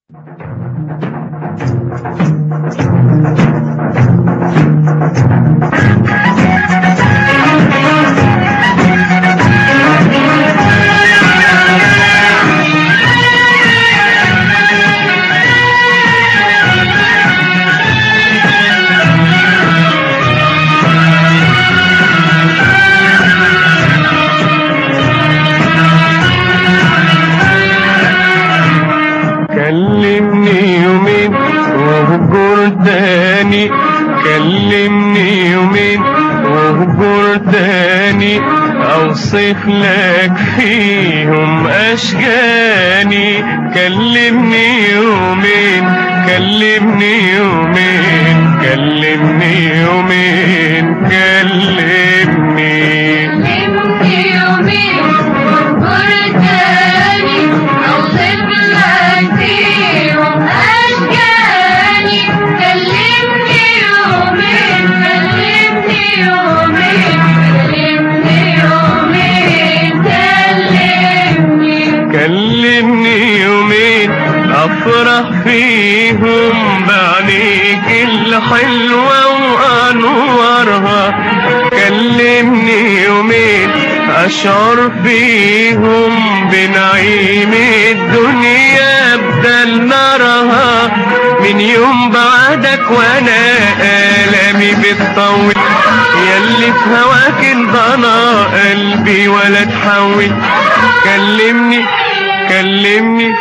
كلمني يومين واهجر تاني كلمني يومين واهجر تاني اوصف لك فيهم اشجاني كلمني يومين كلمني يومين كلمني يومين كلمني كلمني يومين واذكر تاني اوصف لك فيهم اشجاني كلمني يومين كلمني يومين كلمني يومين كلمني كلمني يومين افرح فيهم بعينيك الحلوة وانورها كلمني يومين اشعر فيهم بنعيم الدنيا بدل نارها من يوم بعدك وانا الامي بتطول ياللي في هواك انضنى قلبي ولا تحول كلمني كلمني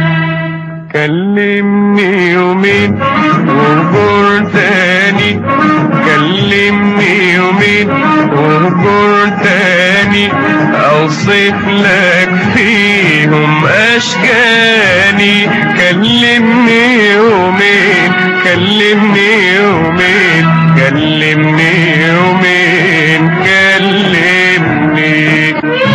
كلمني يومين واهجر تاني كلمني يومين واهجر تاني اوصف لك فيهم اشجاني كلمني يومين كلمني يومين كلمني يومين كلمني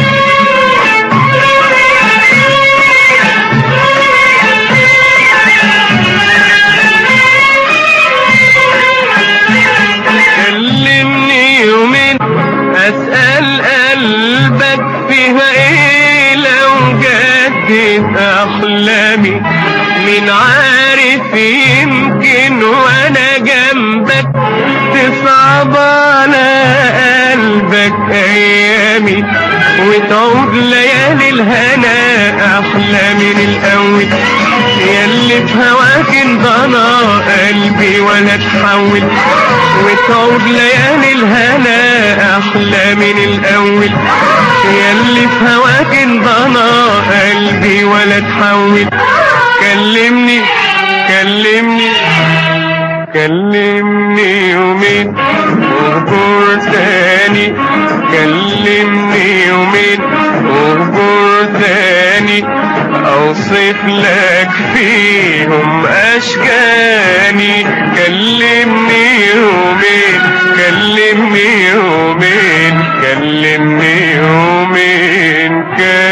كلمني يومين اسأل قلبك فيها ايه لو جدت احلامي مين عارف يمكن وانا جنبك تصعب على قلبك ايامي وتعود ليالي الهنا احلى من الاول ياللي في هواك انضنى قلبي ولا تحول وتعود ليالي الهنا احلى من الاول ياللي في هواك انضنى قلبي ولا تحول كلمني كلمني كلمني يومين واهجر تاني كلمني يومين واهجر تاني اوصف لك فيهم اشجاني كلمني يومين كلمني يومين كلمني يومين كلمني